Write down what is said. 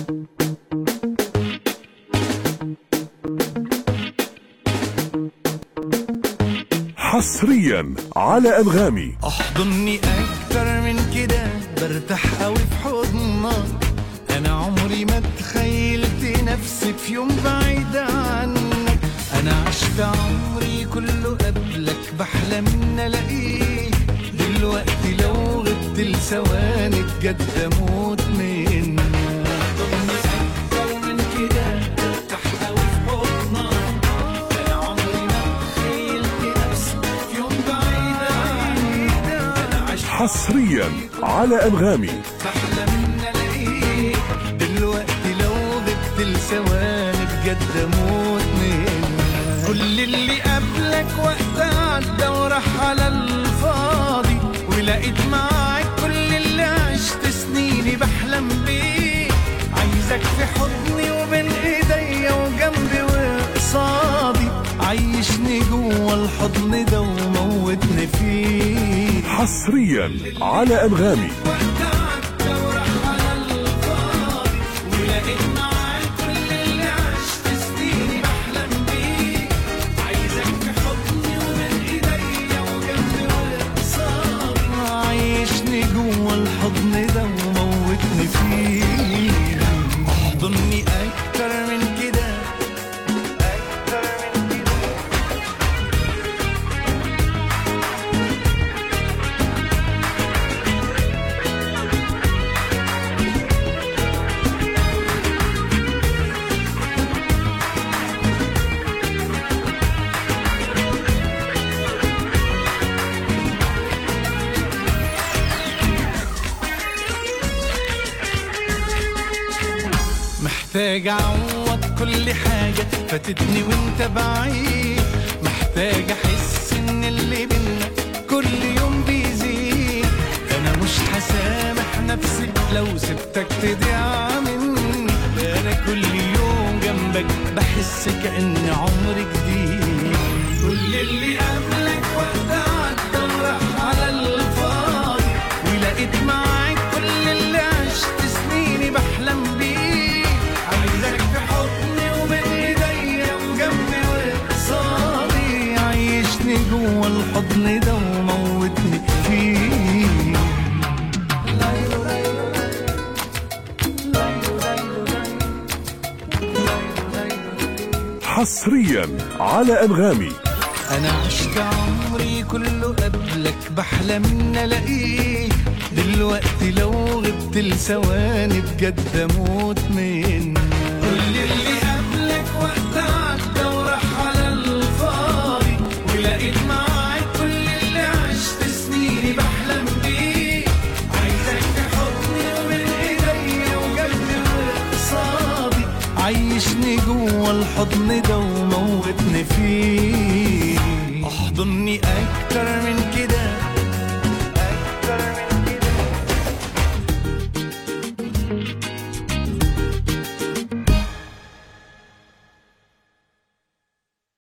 حصريا على أنغامي احضني اكتر من كده برتاح قوي في حضنك انا عمري ما تخيلت نفسي في يوم بعيد عنك انا عشت عمري كله قبلك بحلم ان الاقيك دلوقتي لو غبت لثواني بجد اموت منك احضني اكتر من كده برتاح قوي في حضنك انا عمري ما تخيلت نفسي في يوم بعيد عنك انا عشت حصريا على أنغامي بحلم ان الاقيك دلوقتي لو غبت لثواني بجد اموت منك كل اللي قبلك وقت عدى وراح على الفاضي ولقيت معاك كل اللي عشت سنيني بحلم بيه عايزك في حضني وبين ايديا وجنبي وقصادي عيشني جوه الحضن ده وموتني فيه حصريا على أنغامي وقت عدى وراح على الفاضي ولقيت معاك كل اللي عشت سنيني بحلم بيه عايزك في حضني ومن ايديا وجنبي وقصادي عايشني جوه الحضن ده وموتني فيه احضني اكتر من كده اكتر من كده محتاج اعوض كل حاجة فاتتني وانت بعيد محتاج احس ان اللي بينا كل يوم بيزيد انا مش هسامح نفسي لو سبتك تضيع مني انا كل يوم جنبك بحس كأن عمري جديد كل اللي قبلك وقت عدى وراح على الفاضي ولقيت معاك كل اللي عشت سنيني بحلم بيه عايزك في حضني وبين ايديا وجنبي وقصادي عيشني جوه الحضن ده وموتني فيه حصريا على أنغامي انا عشت عمري كله قبلك بحلم ان الاقيك دلوقتي لو غبت لثواني بجد اموت منك كل اللي قبلك وقت عدى وراح على الفاضي ولقيت معاك كل اللي عشت سنيني بحلم بيه عايزك في حضني ومن ايديا وجنبي وقصادي عيشني جوه الحضن ده وموتني فيه احضني اكتر من كده